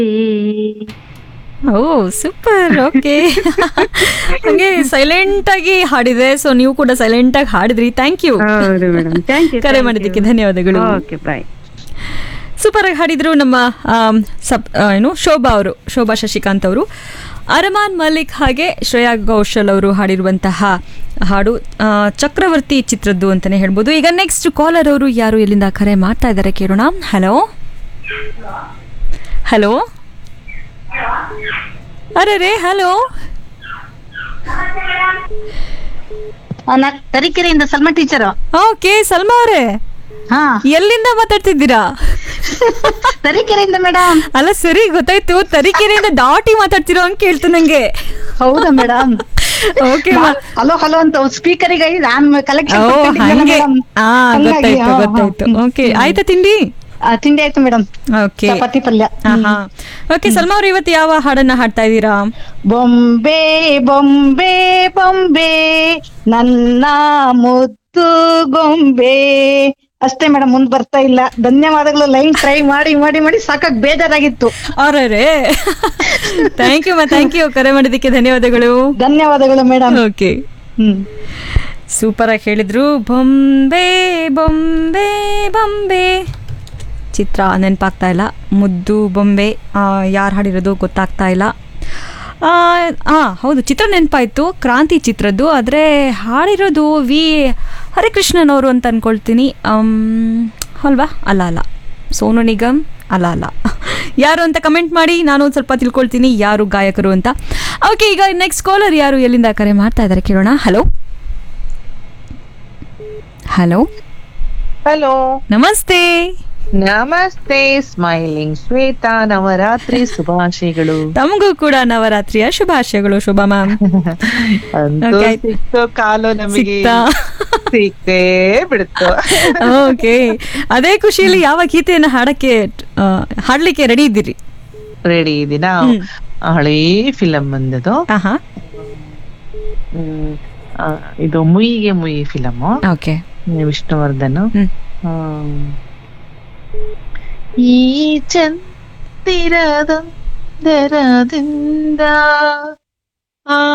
ಓ super okay ಹಂಗೆ silent ಆಗಿ ಹಾಡಿದೆ ಸೊ ನೀವು ಕೂಡ ಸೈಲೆಂಟ್ ಆಗಿ ಹಾಡಿದ್ರಿ ಥ್ಯಾಂಕ್ ಯು ಹೌದು ಮೇಡಮ್ ಥ್ಯಾಂಕ್ ಯು ಕರೆ ಮಾಡಿದ್ದಕ್ಕೆ ಧನ್ಯವಾದಗಳು ಓಕೆ ಬಾಯ್ ಸೂಪರ್ ಆಗಿ ಹಾಡಿದ್ರು ನಮ್ಮ ಆಮ್, ಸಬ್ ಆ, ಏನು ಶೋಭಾ ಅವರು ಶೋಭಾ ಶಶಿಕಾಂತ್ ಅವರು ಅರಮಾನ್ ಮಲಿಕ್ ಹಾಗೆ ಶ್ರೇಯಾ ಘೋಷಲ್ ಅವರು ಹಾಡಿರುವಂತಹ ಹಾಡು ಆ, ಚಕ್ರವರ್ತಿ ಚಿತ್ರದ್ದು ಅಂತಾನೆ ಹೇಳ್ಬೋದು ಈಗ ನೆಕ್ಸ್ಟ್ ಕಾಲರ್ ಅವರು ಯಾರು ಎಲ್ಲಿಂದ ಕರೆ ಮಾಡ್ತಾ ಇದ್ದಾರೆ ಕೇಳೋಣ ಹಲೋ ಹಲೋ ಅರೆ ರೇ ಹಲೋ ತರೀಕೆರೆಯಿಂದ ಸಲ್ಮಾ ಟೀಚರ್ ಓಕೆ ಸಲ್ಮಾ ಅವರೇ ಹಾ ಎಲ್ಲಿಂದ ಮಾತಾಡ್ತಿದ್ದೀರಾ ತರೀಕೆರೆಯಿಂದ ಮೇಡಮ್ ಅಲ್ಲ ಸರಿ ಗೊತ್ತಾಯ್ತು ತರೀಕೆರೆಯಿಂದ ದಾಟಿ ಮಾತಾಡ್ತಿರೋ ಅಂತ ಕೇಳ್ತು ನಂಗೆ ಹೌದಾ ಮೇಡಮ್ ಓಕೆ ಹಲೋ ಹಲೋ ಅಂತ ಸ್ಪೀಕರಿಗೆ ನಾನ್ ಓ ಕಲೆಕ್ಷನ್ ಹಂಗೆ ಹಾ ಗೊತ್ತಾಯ್ತು ಗೊತ್ತಾಯ್ತು ಓಕೆ ಆಯ್ತಾ ತಿಂಡಿ ತಿಂಡಿ ಆಯ್ತು ಮೇಡಮ್ ಓಕೆ ಚಪಾತಿ ಪಲ್ಯ ಹಾ ಓಕೆ ಸಲ್ಮಾ ಅವ್ರು ಇವತ್ತು ಯಾವ ಹಾಡನ್ನ ಹಾಡ್ತಾ ಇದ್ದೀರಾ ಬೊಂಬೆ ಬೊಂಬೆ ಬೊಂಬೆ ನನ್ನ ಮುದ್ದು ಗೊಂಬೆ ಅಷ್ಟೇ ಮೇಡಮ್ ಮುಂದ್ ಬರ್ತಾ ಇಲ್ಲ ಧನ್ಯವಾದಗಳು ಲೈನ್ ಟ್ರೈ ಮಾಡಿ ಮಾಡಿ ಮಾಡಿ ಸಾಕಾಗ್ ಬೇಜಾರಾಗಿತ್ತು ಅರೆ ಥ್ಯಾಂಕ್ ಯು ಮಾ ಥ್ಯಾಂಕ್ ಯು ಕರೆ ಮಾಡಿದ್ದಕ್ಕೆ ಧನ್ಯವಾದಗಳು ಧನ್ಯವಾದಗಳು ಮೇಡಮ್ ಓಕೆ ಹ್ಮ್ ಸೂಪರ್ ಆಗಿ ಹೇಳಿದ್ರು ಬೊಂಬೆ ಬೊಂಬೆ ಬೊಂಬೆ ಚಿತ್ರ ನೆನಪಾಗ್ತಾ ಇಲ್ಲ ಮುದ್ದು ಬೊಂಬೆ ಯಾರು ಹಾಡಿರೋದು ಗೊತ್ತಾಗ್ತಾ ಇಲ್ಲ ಹಾಂ ಹೌದು ಚಿತ್ರ ನೆನಪಾಯ್ತು ಕ್ರಾಂತಿ ಚಿತ್ರದ್ದು ಆದರೆ ಹಾಡಿರೋದು ವಿ ಹರಿಕೃಷ್ಣನ್ ಅವರು ಅಂತ ಅನ್ಕೊಳ್ತೀನಿ ಅಮ್, ಅಲ್ವಾ ಅಲ್ಲ ಅಲ್ಲ ಸೋನು ನಿಗಮ್ ಅಲ್ಲ ಅಲ್ಲ ಯಾರು ಅಂತ ಕಮೆಂಟ್ ಮಾಡಿ ನಾನು ಒಂದು ಸ್ವಲ್ಪ ತಿಳ್ಕೊಳ್ತೀನಿ ಯಾರು ಗಾಯಕರು ಅಂತ ಓಕೆ ಈಗ ನೆಕ್ಸ್ಟ್ ಕಾಲರ್ ಯಾರು ಎಲ್ಲಿಂದ ಕರೆ ಮಾಡ್ತಾ ಇದ್ದಾರೆ ಕೇಳೋಣ ಹಲೋ ಹಲೋ ಹಲೋ ನಮಸ್ತೆ ನಮಸ್ತೆ ಸ್ಮೈಲಿಂಗ್ ಶ್ವೇತಾ ನವರಾತ್ರಿ ಶುಭಾಶಯಗಳು ತಮಗೂ ಕೂಡ ನವರಾತ್ರಿಯ ಶುಭಾಶಯಗಳು ಶುಭ ಮ್ಯಾಮ್ ಅಂತೂ Okay, ಆಯ್ತು. ಸಿಕ್ತು ಕಾಲು ನಮಗೆ ಸಿಕ್ತಾ ಸಿಕ್ಕೇ ಬಿಡ್ತು ಓಕೆ ಅದೇ ಖುಷಿಯಲ್ಲಿ ಯಾವ ಗೀತೆಯನ್ನ ಹಾಡಕ್ಕೆ ಆ, ಹಾಡ್ಲಿಕ್ಕೆ ರೆಡಿ ಇದ್ದೀರಿ ರೆಡಿ ಇದೀನ ಹಳೇ ಫಿಲಂ ಬಂದದು ಆಹಾ ಹ್ಮ್, ಆ, ಇದು ಮುಯಿಗೆ ಮುಯಿ ಫಿಲಮ್ ಓಕೆ ವಿಷ್ಣುವರ್ಧನ್ ಹ್ಮ್ ಹ್ಮ್. ಈ ಚಂದಿರದೊಂದರದಿಂದ ಆ